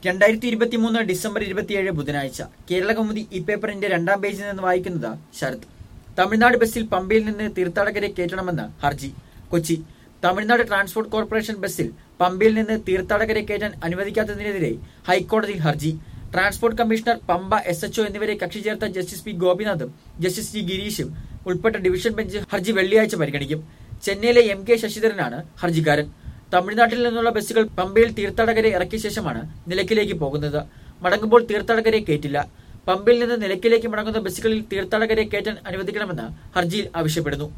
രണ്ടായിരത്തി ഇരുപത്തി മൂന്ന് ഡിസംബർ ഇരുപത്തിയേഴ് ബുധനാഴ്ച കേരള കൗമുദി ഈ പേപ്പറിന്റെ രണ്ടാം പേജിൽ നിന്ന് വായിക്കുന്നത് ശരത് തമിഴ്നാട് ബസ്സിൽ പമ്പയിൽ നിന്ന് തീർത്ഥാടകരെ കയറ്റണമെന്ന് ഹർജി കൊച്ചി തമിഴ്നാട് ട്രാൻസ്പോർട്ട് കോർപ്പറേഷൻ ബസ്സിൽ പമ്പയിൽ നിന്ന് തീർത്ഥാടകരെ കയറ്റാൻ അനുവദിക്കാത്തതിനെതിരെ ഹൈക്കോടതിയിൽ ഹർജി transport commissioner Pamba S H O എന്നിവരെ കക്ഷി ചേർത്ത ജസ്റ്റിസ് പി ഗോപിനാഥും ജസ്റ്റിസ് ജി ഗിരീഷും ഉൾപ്പെട്ട ഡിവിഷൻ ബെഞ്ച് ഹർജി വെള്ളിയാഴ്ച പരിഗണിക്കും ചെന്നൈയിലെ എം കെ ശശിധരനാണ് ഹർജിക്കാരൻ തമിഴ്നാട്ടിൽ നിന്നുള്ള ബസ്സുകൾ പമ്പയിൽ തീർത്ഥാടകരെ ഇറക്കിയ ശേഷമാണ് നിലയ്ക്കിലേക്ക് പോകുന്നത് മടങ്ങുമ്പോൾ തീർത്ഥാടകരെ കയറ്റില്ല പമ്പയിൽ നിന്ന് നിലയ്ക്കിലേക്ക് മടങ്ങുന്ന ബസ്സുകളിൽ തീർത്ഥാടകരെ കയറ്റാൻ അനുവദിക്കണമെന്ന് ഹർജിയിൽ ആവശ്യപ്പെടുന്നു